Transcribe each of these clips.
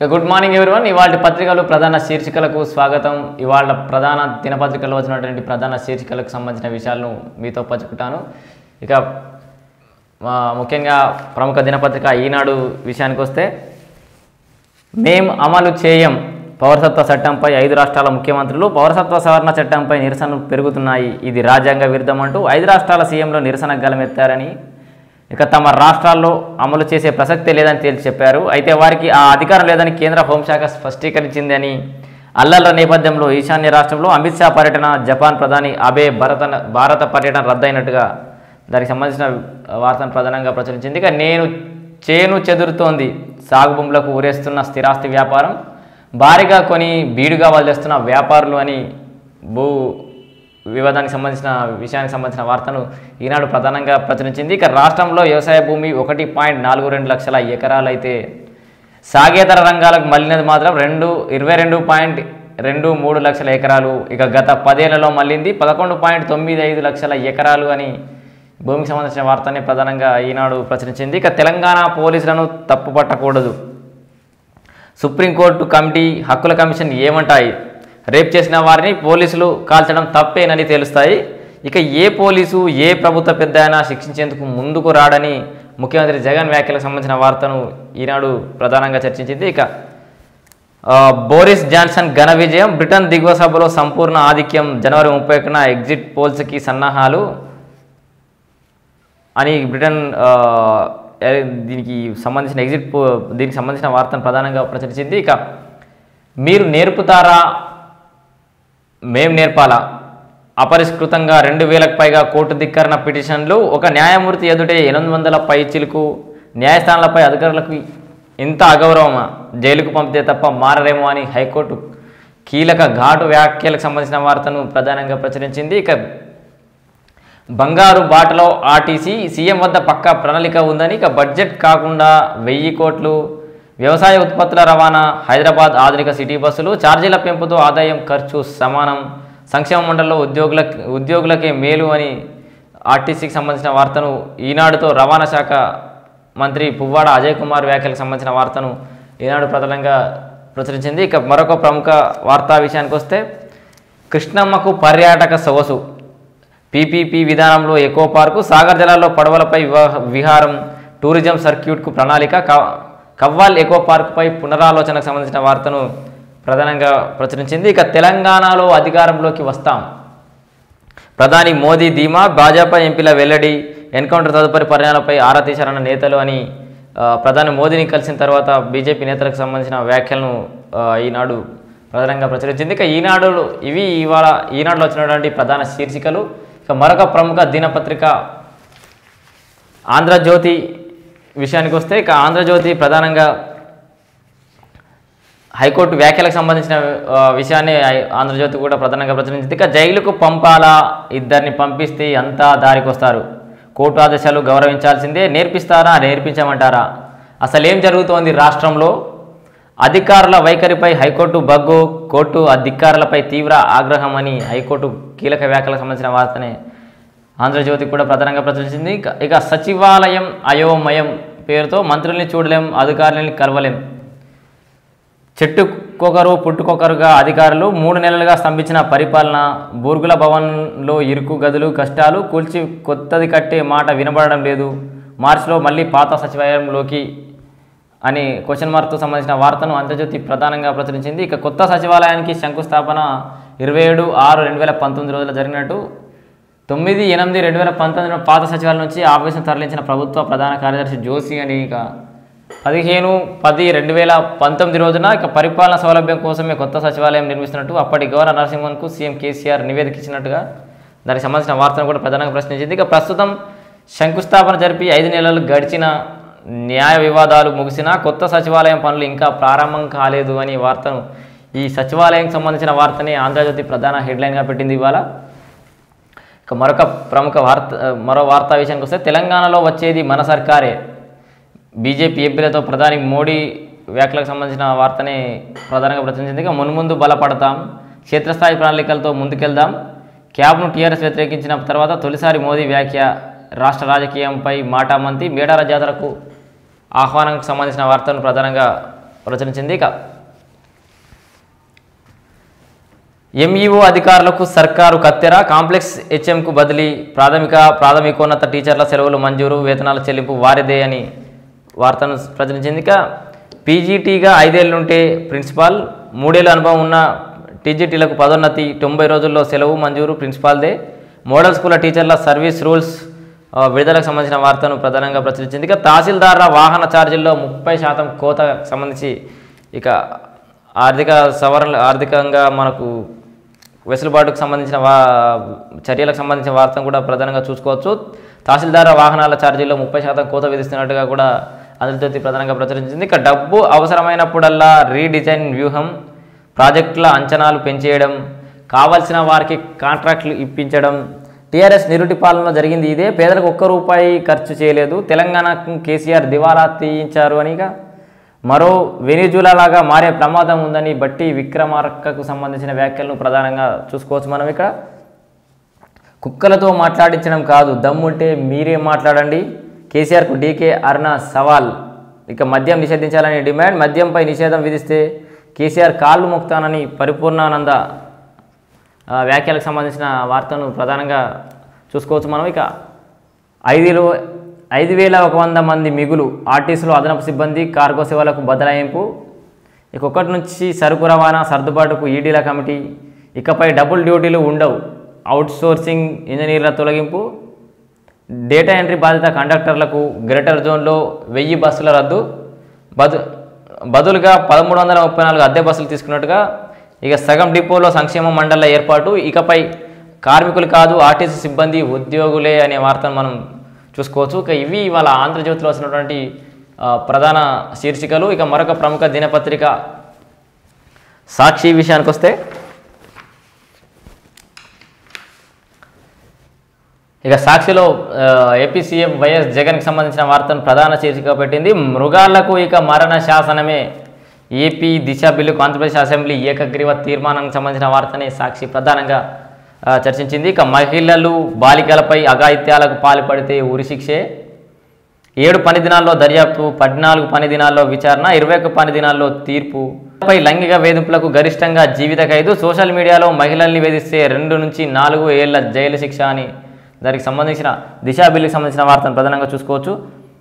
ఇక good morning everyone ఇవాళ పత్రికలు ప్రధాన శీర్షికలకు స్వాగతం ఇవాళ ప్రధాన దినపత్రికల్లో వచ్చినటువంటి ప్రధాన శీర్షికలకు సంబంధించిన విషయాలను మీతో పంచుకుంటాను ఇక ఆ, ముఖ్యంగా ప్రముఖ దినపత్రిక ఈనాడు విషయానికి వస్తే మేం అమలు చేయం పౌరసత్వ చట్టంపై ఐదు రాష్ట్రాల ముఖ్యమంత్రులు పౌరసత్వ సవరణ చట్టంపై నిరసనలు పెరుగుతున్నాయి ఇది రాజ్యాంగ విరుద్ధం అంటూ ఐదు రాష్ట్రాల సీఎంలు నిరసన గలమెత్తారని ఇక తమ రాష్ట్రాల్లో అమలు చేసే ప్రసక్తే లేదని తేల్చి చెప్పారు అయితే వారికి ఆ అధికారం లేదని కేంద్ర హోంశాఖ స్పష్టీకరించిందని అల్లర్ల నేపథ్యంలో ఈశాన్య రాష్ట్రంలో అమిత్ షా పర్యటన జపాన్ ప్రధాని అబే భారత భారత పర్యటన రద్దయినట్టుగా దానికి సంబంధించిన వార్తను ప్రధానంగా ప్రచురించింది ఇక నేను చేను చెదురుతోంది సాగు భూములకు ఊరేస్తున్న స్థిరాస్తి వ్యాపారం భారీగా కొని బీడుగా వదిలేస్తున్న వ్యాపారులు అని భూ వివాదానికి సంబంధించిన విషయానికి సంబంధించిన వార్తను ఈనాడు ప్రధానంగా ప్రచురించింది ఇక రాష్ట్రంలో వ్యవసాయ భూమి ఒకటి పాయింట్ నాలుగు రెండు లక్షల ఎకరాలు అయితే సాగేతర రంగాలకు మళ్ళినది మాత్రం రెండు ఇరవై రెండు పాయింట్ రెండు మూడు లక్షల ఎకరాలు ఇక గత పదేళ్లలో మళ్ళింది పదకొండు పాయింట్ తొమ్మిది ఐదు లక్షల ఎకరాలు అని భూమికి సంబంధించిన వార్తని ప్రధానంగా ఈనాడు ప్రచురించింది ఇక తెలంగాణ పోలీసులను తప్పుపట్టకూడదు సుప్రీంకోర్టు కమిటీ హక్కుల కమిషన్ ఏమంటాయి రేప్ చేసిన వారిని పోలీసులు కాల్చడం తప్పేనని తేలుస్తాయి ఇక ఏ పోలీసు ఏ ప్రభుత్వ పెద్ద అయినా శిక్షించేందుకు ముందుకు రాడని ముఖ్యమంత్రి జగన్ వ్యాఖ్యలకు సంబంధించిన వార్తను ఈనాడు ప్రధానంగా చర్చించింది ఇక ఆ, బోరిస్ జాన్సన్ ఘన విజయం బ్రిటన్ దిగువ సభలో సంపూర్ణ ఆధిక్యం జనవరి ముప్పై ఒకటిన ఎగ్జిట్ పోల్స్కి సన్నాహాలు అని బ్రిటన్ ఆ, ఏ- దీనికి సంబంధించిన ఎగ్జిట్ పో దీనికి సంబంధించిన వార్తను ప్రధానంగా ప్రచురించింది ఇక మీరు నేర్పుతారా మేం నేర్పాలా అపరిష్కృతంగా రెండు వేలకు పైగా కోర్టు ధిక్కరణ పిటిషన్లు ఒక న్యాయమూర్తి ఎదుటే ఎనిమిది వందల పై చిలుకు న్యాయస్థానాలపై అధికారులకు ఇంత అగౌరవమా జైలుకు పంపితే తప్ప మారరేమో అని హైకోర్టు కీలక ఘాటు వ్యాఖ్యలకు సంబంధించిన వార్తను ప్రధానంగా ప్రచురించింది ఇక బంగారు బాటలో ఆర్టీసీ సీఎం వద్ద పక్కా ప్రణాళిక ఉందని ఇక బడ్జెట్ కాకుండా వెయ్యి కోట్లు వ్యవసాయ ఉత్పత్తుల రవాణా హైదరాబాద్ ఆధునిక సిటీ బస్సులు ఛార్జీల పెంపుతో ఆదాయం ఖర్చు సమానం సంక్షేమ మండలిలో ఉద్యోగుల ఉద్యోగులకే మేలు అని ఆర్టీసీకి సంబంధించిన వార్తను ఈనాడుతో రవాణా శాఖ మంత్రి పువ్వాడ అజయ్ కుమార్ వ్యాఖ్యలకు సంబంధించిన వార్తను ఈనాడు ప్రధానంగా ప్రచురించింది ఇక మరొక ప్రముఖ వార్తా విషయానికి వస్తే కృష్ణమ్మకు పర్యాటక సొగసు పీపీపీ విధానంలో ఎకో పార్కు సాగర్ జలాల్లో పడవలపై వివాహ విహారం టూరిజం సర్క్యూట్కు ప్రణాళిక క- కవ్వాల్ ఎకో పార్కుపై పునరాలోచనకు సంబంధించిన వార్తను ప్రధానంగా ప్రచురించింది ఇక తెలంగాణలో అధికారంలోకి వస్తాం ప్రధాని మోదీ ధీమా భాజపా ఎంపీల వెల్లడి ఎన్కౌంటర్ తదుపరి పరిణామాలపై ఆరా తీశారన్న నేతలు అని ఆ, ప్రధాని మోదీని కలిసిన తర్వాత బీజేపీ నేతలకు సంబంధించిన వ్యాఖ్యలను ఆ, ఈనాడు ప్రధానంగా ప్రచురించింది ఇక ఈనాడు ఇవి ఇవాళ ఈనాడులో వచ్చినటువంటి ప్రధాన శీర్షికలు ఇక మరొక ప్రముఖ దినపత్రిక ఆంధ్రజ్యోతి విషయానికి వస్తే ఇక ఆంధ్రజ్యోతి ప్రధానంగా హైకోర్టు వ్యాఖ్యలకు సంబంధించిన ఆ, విషయాన్ని ఐ- ఆంధ్రజ్యోతి కూడా ప్రధానంగా ప్రచురించింది ఇక జైలుకు పంపాలా ఇద్దరిని పంపిస్తే అంతా దారికి వస్తారు కోర్టు ఆదేశాలు గౌరవించాల్సిందే నేర్పిస్తారా నేర్పించమంటారా అసలు ఏం జరుగుతోంది రాష్ట్రంలో అధికారుల వైఖరిపై హైకోర్టు బగ్గు కోర్టు అధికారులపై తీవ్ర ఆగ్రహం అని హైకోర్టు కీలక వ్యాఖ్యలకు సంబంధించిన వార్తనే ఆంధ్రజ్యోతి కూడా ప్రధానంగా ప్రచురించింది ఇక- ఇక సచివాలయం అయోమయం పేరుతో మంత్రుల్ని చూడలేం అధికారులని కలవలేం చెట్టుకొకరు పుట్టుకొకరుగా అధికారులు మూడు నెలలుగా స్తంభించిన పరిపాలన బూర్గుల భవన్లో ఇరుకు గదులు కష్టాలు కూల్చి కొత్తది కట్టే మాట వినబడడం లేదు మార్చిలో మళ్ళీ పాత సచివాలయంలోకి అని క్వశ్చన్ మార్క్తో సంబంధించిన వార్తను ఆంధ్రజ్యోతి ప్రధానంగా ప్రచురించింది ఇక కొత్త సచివాలయానికి శంకుస్థాపన ఇరవై ఏడు ఆరు రెండు వేల పంతొమ్మిది రోజుల జరిగినట్టు తొమ్మిది ఎనిమిది రెండు వేల పంతొమ్మిదిలో పాత సచివాలయం నుంచి ఆఫీసును తరలించిన ప్రభుత్వ ప్రధాన కార్యదర్శి జోషి అని ఇక పదిహేను పది రెండు వేల పంతొమ్మిది రోజున ఇక పరిపాలన సౌలభ్యం కోసమే కొత్త సచివాలయం నిర్మిస్తున్నట్టు అప్పటి గవర్నర్ నరసింహన్కు సీఎం కేసీఆర్ నివేదిక ఇచ్చినట్టుగా దానికి సంబంధించిన వార్తను కూడా ప్రధానంగా ప్రశ్నించింది ఇక ప్రస్తుతం శంకుస్థాపన జరిపి ఐదు నెలలు గడిచిన న్యాయ వివాదాలు ముగిసినా కొత్త సచివాలయం పనులు ఇంకా ప్రారంభం కాలేదు అని వార్తను ఈ సచివాలయం సంబంధించిన వార్తని ఆంధ్రజ్యోతి ప్రధాన హెడ్లైన్గా పెట్టింది ఇవాళ ఇక మరొక ప్రముఖ వార్త మరో వార్తా విషయానికి వస్తే తెలంగాణలో వచ్చేది మన సర్కారే బీజేపీ ఎంపీలతో ప్రధాని మోడీ వ్యాఖ్యలకు సంబంధించిన వార్తని ప్రధానంగా ప్రచురించింది ఇక మున్ముందు బలపడతాం క్షేత్రస్థాయి ప్రణాళికలతో ముందుకెళ్దాం క్యాబ్ను టీఆర్ఎస్ వ్యతిరేకించిన తర్వాత తొలిసారి మోదీ వ్యాఖ్య రాష్ట్ర రాజకీయంపై మాటామంతి మేడార జాతరకు ఆహ్వానంకు సంబంధించిన వార్తను ప్రధానంగా ప్రచురించింది ఇక ఎంఈఓ అధికారులకు సర్కారు కత్తెర కాంప్లెక్స్ హెచ్ఎంకు బదిలీ ప్రాథమిక ప్రాథమికోన్నత టీచర్ల సెలవులు మంజూరు వేతనాల చెల్లింపు వారిదే అని వార్తను ప్రచురించింది ఇక పీజీటీగా ఐదేళ్లుంటే ప్రిన్సిపాల్ మూడేళ్ళ అనుభవం ఉన్న టీజీటీలకు పదోన్నతి తొంభై రోజుల్లో సెలవు మంజూరు ప్రిన్సిపాల్దే మోడల్ స్కూల్ టీచర్ల సర్వీస్ రూల్స్ ఆ, విడుదలకు సంబంధించిన వార్తను ప్రధానంగా ప్రచురించింది ఇక తహసీల్దార్ల వాహన ఛార్జీల్లో ముప్పై శాతం కోత సంబంధించి ఇక ఆర్థిక సవరణ ఆర్థికంగా మనకు వెసులుబాటుకు సంబంధించిన వా చర్యలకు సంబంధించిన వార్తను కూడా ప్రధానంగా చూసుకోవచ్చు తహసీల్దార్ వాహనాల ఛార్జీల్లో ముప్పై శాతం కోత విధిస్తున్నట్టుగా కూడా ఆంధ్రజ్యోతి ప్రధానంగా ప్రచురించింది ఇక డబ్బు అవసరమైనప్పుడల్లా రీడిజైన్ వ్యూహం ప్రాజెక్టుల అంచనాలు పెంచేయడం కావలసిన వారికి కాంట్రాక్టులు ఇప్పించడం టీఆర్ఎస్ నిరుటి పాలనలో జరిగింది ఇదే పేదలకు ఒక్క రూపాయి ఖర్చు చేయలేదు తెలంగాణకు కేసీఆర్ దివాలా తీయించారు అనిగా మరో వెనిజులా లాగా మారే ప్రమాదం ఉందని బట్టి విక్రమార్కకు సంబంధించిన వ్యాఖ్యలను ప్రధానంగా చూసుకోవచ్చు మనం ఇక్కడ కుక్కలతో మాట్లాడించడం కాదు దమ్ముంటే మీరే మాట్లాడండి కేసీఆర్కు డీకే అరుణ సవాల్ ఇక మద్యం నిషేధించాలని డిమాండ్ మద్యంపై నిషేధం విధిస్తే కేసీఆర్ కాళ్ళు మొక్తానని పరిపూర్ణానంద ఆ, వ్యాఖ్యలకు సంబంధించిన వార్తను ప్రధానంగా చూసుకోవచ్చు మనం ఇక ఐదులో ఐదు వేల ఒక వంద మంది మిగులు ఆర్టీసీలో అదనపు సిబ్బంది కార్గో సేవలకు బదలాయింపు ఇక ఒకటి నుంచి సరుకు రవాణా సర్దుబాటుకు ఈడీల కమిటీ ఇకపై డబుల్ డ్యూటీలు ఉండవు అవుట్ సోర్సింగ్ ఇంజనీర్ల తొలగింపు డేటా ఎంట్రీ బాధిత కండక్టర్లకు గ్రేటర్ జోన్లో వెయ్యి బస్సుల రద్దు బదు బదులుగా పదమూడు వందల ముప్పై నాలుగు అద్దె బస్సులు తీసుకున్నట్టుగా ఇక సగం డిపోలో సంక్షేమ మండళ్ల ఏర్పాటు ఇకపై కార్మికులు కాదు ఆర్టీసీ సిబ్బంది ఉద్యోగులే అనే వార్తను మనం చూసుకోవచ్చు ఇక ఇవి ఇవాళ ఆంధ్రజ్యోతిలో వచ్చినటువంటి ఆ, ప్రధాన శీర్షికలు ఇక మరొక ప్రముఖ దినపత్రిక సాక్షి విషయానికి వస్తే ఇక సాక్షిలో ఆ, ఏపీ సీఎం వైఎస్ జగన్కి సంబంధించిన వార్తను ప్రధాన శీర్షిక పెట్టింది మృగాళ్లకు ఇక మరణ శాసనమే ఏపీ దిశ బిల్లుకు ఆంధ్రప్రదేశ్ అసెంబ్లీ ఏకగ్రీవ తీర్మానానికి సంబంధించిన వార్తని సాక్షి ప్రధానంగా ఆ, చర్చించింది ఇక మహిళలు బాలికలపై అఘాయిత్యాలకు పాల్పడితే ఉరి శిక్షే ఏడు పని దినాల్లో దర్యాప్తు పద్నాలుగు పని దినాల్లో విచారణ ఇరవై ఒక్క పని దినాల్లో తీర్పు పై లైంగిక వేధింపులకు గరిష్టంగా జీవిత ఖైదు సోషల్ మీడియాలో మహిళల్ని వేధిస్తే రెండు నుంచి నాలుగు ఏళ్ల జైలు శిక్ష అని దానికి సంబంధించిన దిశా బిల్లుకి సంబంధించిన వార్తను ప్రధానంగా చూసుకోవచ్చు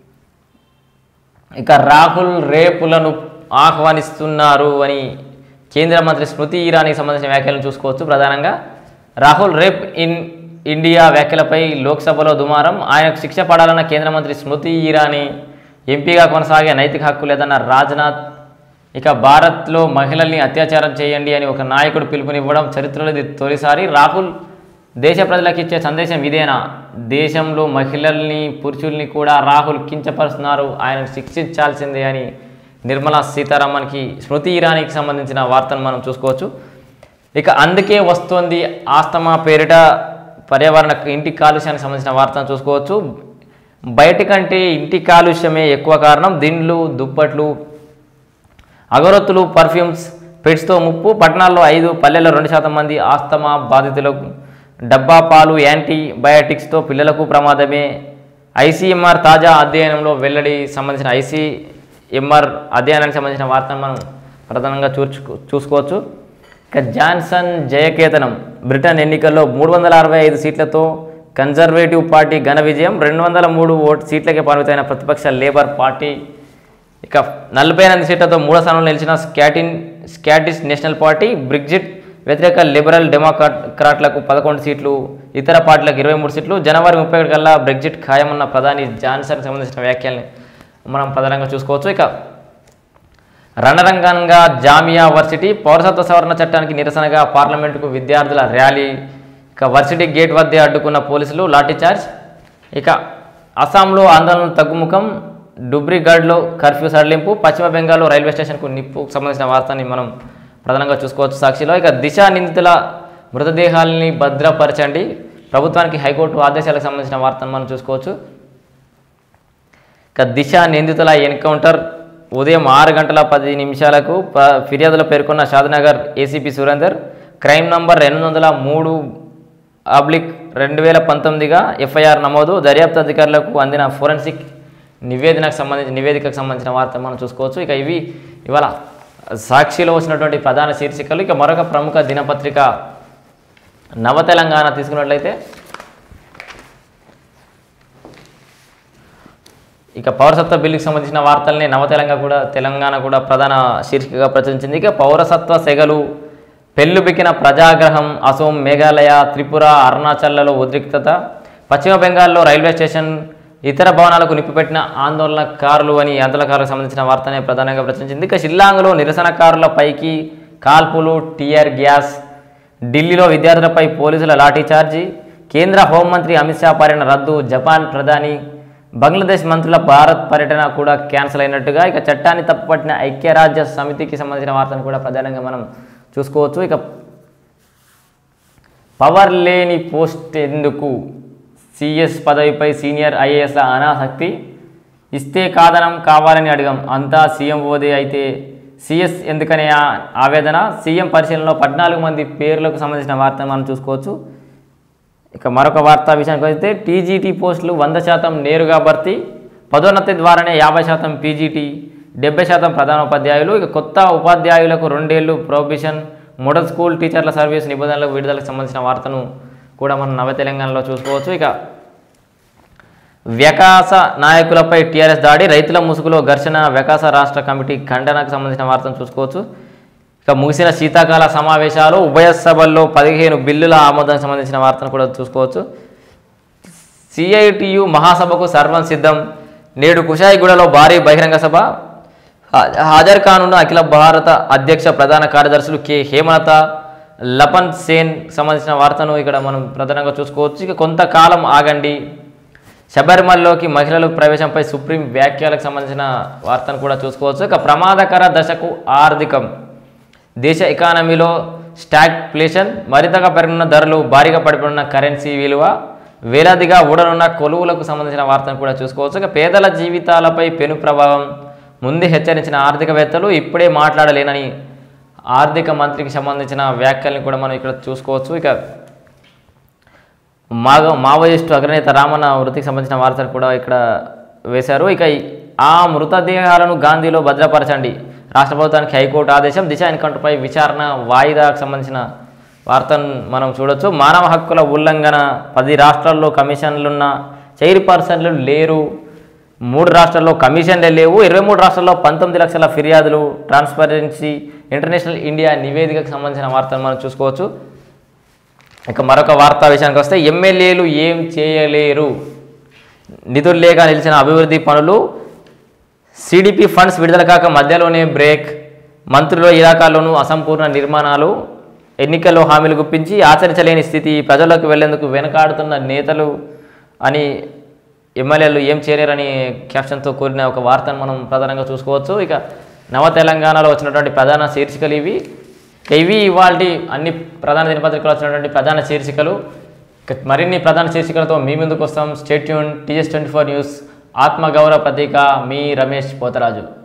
ఇక రాహుల్ రేపులను ఆహ్వానిస్తున్నారు అని కేంద్ర మంత్రి స్మృతి ఇరానీకి సంబంధించిన వ్యాఖ్యలను చూసుకోవచ్చు ప్రధానంగా రాహుల్ రేప్ ఇన్ ఇండియా వ్యాఖ్యలపై లోక్సభలో దుమారం ఆయనకు శిక్ష పడాలన్న కేంద్ర మంత్రి స్మృతి ఇరానీ ఎంపీగా కొనసాగే నైతిక హక్కు లేదన్న రాజ్నాథ్ ఇక భారత్లో మహిళల్ని అత్యాచారం చేయండి అని ఒక నాయకుడు పిలుపునివ్వడం చరిత్రలో ఇది తొలిసారి రాహుల్ దేశ ప్రజలకు ఇచ్చే సందేశం ఇదేనా దేశంలో మహిళల్ని పురుషుల్ని కూడా రాహుల్ కించపరుస్తున్నారు ఆయనకు శిక్షించాల్సిందే అని నిర్మలా సీతారామన్కి స్మృతి ఇరానీకి సంబంధించిన వార్తను మనం చూసుకోవచ్చు ఇక అందుకే వస్తోంది ఆస్తమా పేరిట పర్యావరణ ఇంటి కాలుష్యానికి సంబంధించిన వార్తను చూసుకోవచ్చు బయట కంటే ఇంటి కాలుష్యమే ఎక్కువ కారణం దిండ్లు దుప్పట్లు అగరొత్తులు పర్ఫ్యూమ్స్ పెట్స్తో ముప్పు పట్టణాల్లో ఐదు పల్లెల్లో రెండు శాతం మంది ఆస్తమా బాధితులకు డబ్బా పాలు యాంటీబయాటిక్స్తో పిల్లలకు ప్రమాదమే ఐసీఎంఆర్ తాజా అధ్యయనంలో వెల్లడి సంబంధించిన ఐసీఎంఆర్ అధ్యయనానికి సంబంధించిన వార్తను మనం ప్రధానంగా చూర్చుకో చూసుకోవచ్చు ఇక జాన్సన్ జయకేతనం బ్రిటన్ ఎన్నికల్లో మూడు వందల అరవై ఐదు సీట్లతో కన్జర్వేటివ్ పార్టీ ఘన విజయం రెండు వందల మూడు ఓటు సీట్లకే పరిమితమైన ప్రతిపక్ష లేబర్ పార్టీ ఇక నలభై ఎనిమిది సీట్లతో మూడో స్థానంలో నిలిచిన స్కాటిన్ స్కాటిష్ నేషనల్ పార్టీ బ్రిగ్జిట్ వ్యతిరేక లిబరల్ డెమోక్రాట్లకు పదకొండు సీట్లు ఇతర పార్టీలకు ఇరవై మూడు సీట్లు జనవరి ముప్పై ఒకటి కల్లా బ్రెగ్జిట్ ఖాయమన్న ప్రధాని జాన్సన్కి సంబంధించిన వ్యాఖ్యల్ని మనం ప్రధానంగా చూసుకోవచ్చు ఇక రణరంగంగా జామియా వర్సిటీ పౌరసత్వ సవరణ చట్టానికి నిరసనగా పార్లమెంటుకు విద్యార్థుల ర్యాలీ ఇక వర్సిటీ గేట్ వద్దే అడ్డుకున్న పోలీసులు లాఠీచార్జ్ ఇక అస్సాంలో ఆందోళన తగ్గుముఖం డుబ్రిగఢ్లో కర్ఫ్యూ సడలింపు పశ్చిమ బెంగాల్లో రైల్వే స్టేషన్కు నిప్పుకు సంబంధించిన వార్తని మనం ప్రధానంగా చూసుకోవచ్చు సాక్షిలో ఇక దిశ నిందితుల మృతదేహాలని భద్రపరచండి ప్రభుత్వానికి హైకోర్టు ఆదేశాలకు సంబంధించిన వార్తను మనం చూసుకోవచ్చు ఇక దిశ నిందితుల ఎన్కౌంటర్ ఉదయం ఆరు గంటల పది నిమిషాలకు ప- ఫిర్యాదులో పేర్కొన్న Shadnagar ACP Surender crime number ఎనిమిది వందల మూడు అబ్లిక్ రెండు వేల పంతొమ్మిదిగా ఎఫ్ఐఆర్ నమోదు దర్యాప్తు అధికారులకు అందిన ఫోరెన్సిక్ నివేదనకు సంబంధించి నివేదికకు సంబంధించిన వార్త మనం చూసుకోవచ్చు ఇక ఇవి ఇవాళ సాక్షిలో వచ్చినటువంటి ప్రధాన శీర్షికలు ఇక మరొక ప్రముఖ దినపత్రిక నవ తెలంగాణ తీసుకున్నట్లయితే ఇక పౌరసత్వ బిల్లుకి సంబంధించిన వార్తల్ని నవ తెలంగాణ కూడా తెలంగాణ కూడా ప్రధాన శీర్షికగా ప్రచురించింది ఇక పౌరసత్వ సెగలు పెళ్ళుబికిన ప్రజాగ్రహం అసోం మేఘాలయ త్రిపుర అరుణాచల్లో ఉద్రిక్తత పశ్చిమ బెంగాల్లో రైల్వే స్టేషన్ ఇతర భవనాలకు నిప్పిపెట్టిన ఆందోళనకారులు అని ఆందోళనకారులకు సంబంధించిన వార్తనే ప్రధానంగా ప్రచురించింది ఇక షిల్లాంగ్లో నిరసనకారుల పైకి కాల్పులు టియర్ గ్యాస్ ఢిల్లీలో విద్యార్థులపై పోలీసుల లాఠీచార్జీ కేంద్ర హోంమంత్రి అమిత్ షా పర్యటన రద్దు జపాన్ ప్రధాని బంగ్లాదేశ్ మంత్రుల భారత్ పర్యటన కూడా క్యాన్సిల్ అయినట్టుగా ఇక చట్టాన్ని తప్పుపట్టిన ఐక్యరాజ్య సమితికి సంబంధించిన వార్తను కూడా ప్రధానంగా మనం చూసుకోవచ్చు ఇక పవర్ లేని పోస్ట్ ఎందుకు సిఎస్ పదవిపై సీనియర్ ఐఏఎస్ల అనాసక్తి ఇస్తే కాదనం కావాలని అడగం అంతా సీఎం ఓదే అయితే సిఎస్ ఎందుకనే ఆ- ఆవేదన సీఎం పరిశీలనలో పద్నాలుగు మంది పేర్లకు సంబంధించిన వార్తను మనం చూసుకోవచ్చు ఇక మరొక వార్తా విషయానికి వస్తే టీజీటీ పోస్టులు వంద శాతం నేరుగా భర్తీ పదోన్నతి ద్వారానే యాభై శాతం పీజీటీ డెబ్బై శాతం ప్రధానోపాధ్యాయులు ఇక కొత్త ఉపాధ్యాయులకు రెండేళ్లు ప్రొబిషన్ మోడల్ స్కూల్ టీచర్ల సర్వీస్ నిబంధనలకు విడుదలకు సంబంధించిన వార్తను కూడా మనం నవ తెలంగాణలో చూసుకోవచ్చు ఇక వ్యకాస నాయకులపై టీఆర్ఎస్ దాడి రైతుల ముసుగులో ఘర్షణ వ్యకాస రాష్ట్ర కమిటీ ఖండనకు సంబంధించిన వార్తను చూసుకోవచ్చు ఇక ముగిసిన శీతాకాల సమావేశాలు ఉభయ సభల్లో పదిహేను బిల్లుల ఆమోదానికి సంబంధించిన వార్తను కూడా చూసుకోవచ్చు సిఐటియు మహాసభకు సర్వం సిద్ధం నేడు కుషాయిగూడలో భారీ బహిరంగ సభ హా- హాజరు కానున్న అఖిల భారత అధ్యక్ష ప్రధాన కార్యదర్శులు కె హేమలత లపన్ సేన్ సంబంధించిన వార్తను ఇక్కడ మనం ప్రధానంగా చూసుకోవచ్చు ఇక కొంతకాలం ఆగండి శబరిమలలోకి మహిళల ప్రవేశంపై సుప్రీం వ్యాఖ్యలకు సంబంధించిన వార్తను కూడా చూసుకోవచ్చు ఇక ప్రమాదకర దశకు ఆర్థికం దేశ ఎకానమీలో స్టాగ్ఫ్లేషన్ మరింతగా పెరిగిన ధరలు భారీగా పడిపోయిన కరెన్సీ విలువ వేలాదిగా ఊడనున్న కొలువులకు సంబంధించిన వార్తను కూడా చూసుకోవచ్చు ఇక పేదల జీవితాలపై పెను ప్రభావం ముందే హెచ్చరించిన ఆర్థికవేత్తలు ఇప్పుడే మాట్లాడలేనని ఆర్థిక మంత్రికి సంబంధించిన వ్యాఖ్యల్ని కూడా మనం ఇక్కడ చూసుకోవచ్చు ఇక మాగ మావోయిస్టు అగ్రనేత రామన్న మృతికి సంబంధించిన వార్తలు కూడా ఇక్కడ వేశారు ఇక ఈ- ఆ మృతదేహాలను గాంధీలో భద్రపరచండి రాష్ట్ర ప్రభుత్వానికి హైకోర్టు ఆదేశం దిశ ఎన్కౌంటర్పై విచారణ వాయిదాకు సంబంధించిన వార్తను మనం చూడొచ్చు మానవ హక్కుల ఉల్లంఘన పది రాష్ట్రాల్లో కమిషన్లున్న చైర్పర్సన్లు లేరు మూడు రాష్ట్రాల్లో కమిషన్లే లేవు ఇరవై మూడు రాష్ట్రాల్లో పంతొమ్మిది లక్షల ఫిర్యాదులు ట్రాన్స్పరెన్సీ ఇంటర్నేషనల్ ఇండియా నివేదికకు సంబంధించిన వార్తను మనం చూసుకోవచ్చు ఇక మరొక వార్తా విషయానికి వస్తే ఎమ్మెల్యేలు ఏం చేయలేరు నిధులు లేక నిలిచిన అభివృద్ధి పనులు సిడిపి ఫండ్స్ విడుదల కాక మధ్యలోనే బ్రేక్ మంత్రుల ఇలాకాల్లోనూ అసంపూర్ణ నిర్మాణాలు ఎన్నికల్లో హామీలు గుప్పించి ఆచరించలేని స్థితి ప్రజల్లోకి వెళ్లేందుకు వెనకాడుతున్న నేతలు అని ఎమ్మెల్యేలు ఏం చేయలేరని క్యాప్షన్తో కూడిన ఒక వార్తను మనం ప్రధానంగా చూసుకోవచ్చు ఇక నవ తెలంగాణలో వచ్చినటువంటి ప్రధాన శీర్షికలు ఇవి ఇక ఇవి ఇవాళ అన్ని ప్రధాన దినపత్రికలు వచ్చినటువంటి ప్రధాన శీర్షికలు ఇక మరిన్ని ప్రధాన శీర్షికలతో మీ ముందుకు వస్తాం stay tuned TS twenty four news ఆత్మగౌరవ ప్రతీక మీ రమేష్ పోతరాజు